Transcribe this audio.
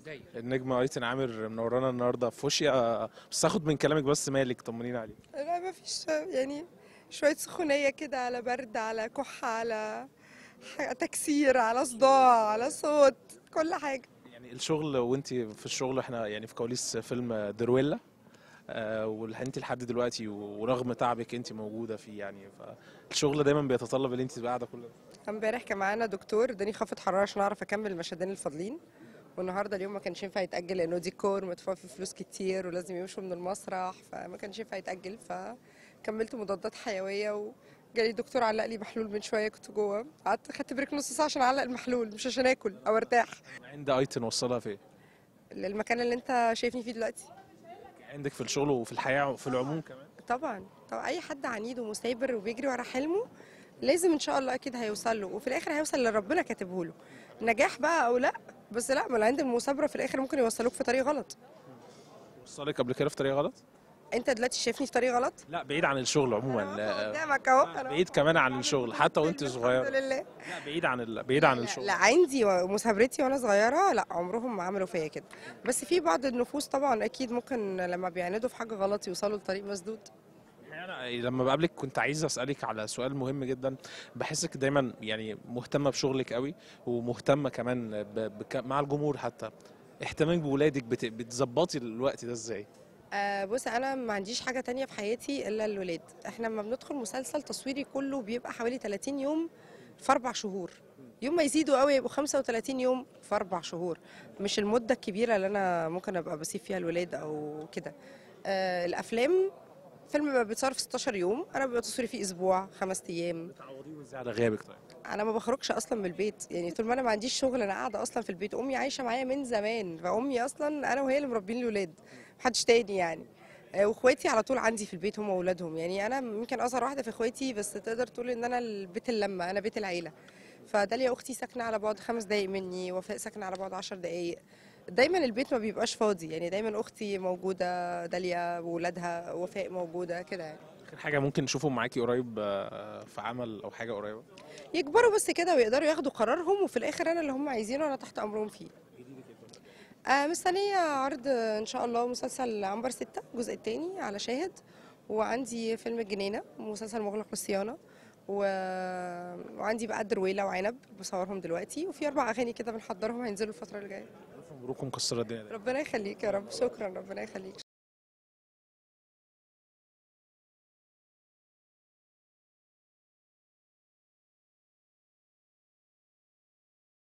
ازاي النجمة ايتن عامر منورانا النهارده في فوشيا بس هاخد من كلامك بس مالك طمنينا عليك لا ما فيش يعني شوية سخونية كده على برد على كحة على ح- تكسير على صداع على صوت كل حاجة يعني الشغل وانت في الشغل احنا يعني في كواليس فيلم درويلا آه وانت لحد دلوقتي ورغم تعبك انت موجوده فيه يعني فالشغل دايما بيتطلب ان انت تبقى قاعده كل امبارح كان معانا دكتور اداني خفض حرارة عشان اعرف اكمل المشهدين الفاضلين والنهارده اليوم ما كانش ينفع يتأجل لانه ديكور مدفوع فيه فلوس كتير ولازم يمشوا من المسرح فما كانش ينفع يتأجل فكملت مضادات حيوية وجالي دكتور علق لي محلول من شوية كنت جوه قعدت خدت بريك نص ساعة عشان اعلق المحلول مش عشان اكل او ارتاح عند ايتن وصلها فين المكان اللي انت شايفني فيه دلوقتي عندك في الشغل وفي الحياه وفي العموم كمان طبعا طبعا اي حد عنيد ومثابر وبيجري ورا حلمه لازم ان شاء الله اكيد هيوصل له وفي الاخر هيوصل اللي ربنا كاتبه له نجاح بقى او لا بس لا ما اللي عند المثابره في الاخر ممكن يوصلوك في طريق غلط وصلك قبل كده في طريقه غلط انت دلوقتي شايفني في طريق غلط لا بعيد عن الشغل عموما أنا لا قدامك اهو انا بعيد كمان عن الشغل حتى وانت الحمد صغيره لله لا بعيد عن ال... بعيد عن لا- الشغل لا عندي ومثابرتي وانا صغيره لا عمرهم ما عملوا فيا كده بس في بعض النفوس طبعا اكيد ممكن لما بيعندوا في حاجه غلط يوصلوا لطريق مسدود انا لما بقابلك كنت عايز اسالك على سؤال مهم جدا بحسك دايما يعني مهتمه بشغلك قوي ومهتمه كمان ب... بك... مع الجمهور حتى اهتمامك بولادك بت... بتظبطي الوقت ده ازاي آه بص انا ما عنديش حاجه تانية في حياتي الا الولاد احنا لما بندخل مسلسل تصويري كله بيبقى حوالي 30 يوم في اربع شهور يوم ما يزيدوا قوي يبقوا 35 يوم في اربع شهور مش المده الكبيره اللي انا ممكن ابقى بسيب فيها الولاد او كده آه الافلام فيلم بيبقى بيتصور في 16 يوم انا بيبقى تصويري فيه اسبوع خمس ايام بتعوضيه ازاي على غيابك طيب انا ما بخرجش اصلا من البيت يعني طول ما انا ما عنديش شغل انا قاعده اصلا في البيت امي عايشه معايا من زمان فامي اصلا انا وهي اللي مربين الولاد محدش تاني يعني آه، واخواتي على طول عندي في البيت هم واولادهم يعني انا يمكن اصغر واحده في اخواتي بس تقدر تقول ان انا البيت اللمه انا بيت العيله فداليا اختي ساكنه على بعد خمس دقايق مني وفاء ساكنه على بعد عشر دقايق دايما البيت ما بيبقاش فاضي يعني دايما اختي موجوده داليا وولادها وفاء موجوده كده يعني اخر حاجه ممكن نشوفهم معاكي قريب آه، في عمل او حاجه قريبه يكبروا بس كده ويقدروا ياخدوا قرارهم وفي الاخر انا اللي هم عايزينه انا تحت امرهم فيه آه مستنية عرض ان شاء الله مسلسل عنبر ستة الجزء الثاني على شاهد وعندي فيلم الجنينة مسلسل مغلق للصيانة و... وعندي بقى درويلة وعنب بصورهم دلوقتي وفي اربع اغاني كده بنحضرهم هينزلوا الفترة اللي جايه الف مبروك ومكسره الدنيا ربنا يخليك يا رب شكرا ربنا يخليك